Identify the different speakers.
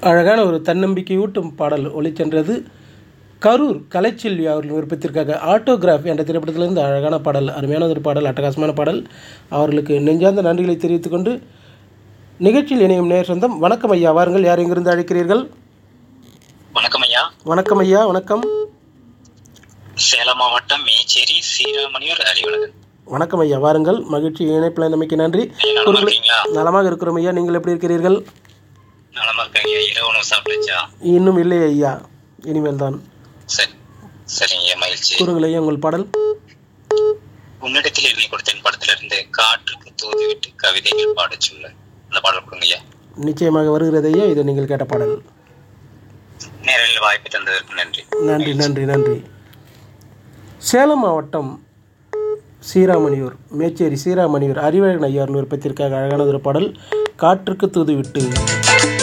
Speaker 1: அழகான ஒரு தன்னம்பிக்கையூட்டும் பாடல் ஒளிச்சென்றது கரூர் கலைச்செல்வி அவர்கள் விருப்பத்திற்காக ஆட்டோகிராஃப் என்ற திரைப்படத்திலிருந்து அழகான பாடல் அருமையான ஒரு பாடல் அட்டகாசமான பாடல் அவர்களுக்கு நெஞ்சார்ந்த நன்றிகளை தெரிவித்துக் கொண்டு நிகழ்ச்சியில் இணையும் நேர் சொந்தம் வணக்கம் ஐயா வாருங்கள் யார் எங்கிருந்து அழைக்கிறீர்கள்
Speaker 2: வணக்கம் ஐயா
Speaker 1: வணக்கம் ஐயா வணக்கம்
Speaker 2: சேலம் மாவட்டம் மேச்சேரி சீராமணியூர் அறிவழகன்
Speaker 1: வணக்கம் ஐயா வாருங்கள் மகிழ்ச்சி இணைப்பில் நம்பிக்கை நன்றி
Speaker 2: ஐயா, நலமா இருக்கீங்களா
Speaker 1: நலமாக இருக்கிறோம் ஐயா நீங்கள் எப்படி இருக்கிறீர்கள்
Speaker 2: நலமா இருக்காங்க ஐயா இரவு உணவு சாப்பிட்டுச்சா
Speaker 1: இன்னும் இல்லை ஐயா இனிமேல் தான்
Speaker 2: சரி சரிங்க ஐயா மகிழ்ச்சி
Speaker 1: கூறுங்கள் ஐயா உங்கள் பாடல்
Speaker 2: உன்னிடத்தில் எழுதி கொடுத்தேன் படத்துல இருந்து காற்றுக்கு தூது விட்டு கவிதைகள் பாடச் சொல்ல அந்த பாடல் கொடுங்க ஐயா
Speaker 1: நிச்சயமாக வருகிறது ஐயா இது நீங்கள் கேட்ட பாடல்
Speaker 2: நேரில் வாய்ப்பு தந்ததற்கு நன்றி
Speaker 1: நன்றி நன்றி நன்றி சேலம் மாவட்டம் சீராமணியூர் மேச்சேரி சீராமணியூர் அறிவழகன் ஐயார் விருப்பத்திற்காக அழகான ஒரு பாடல் காற்றுக்கு தூது விட்டு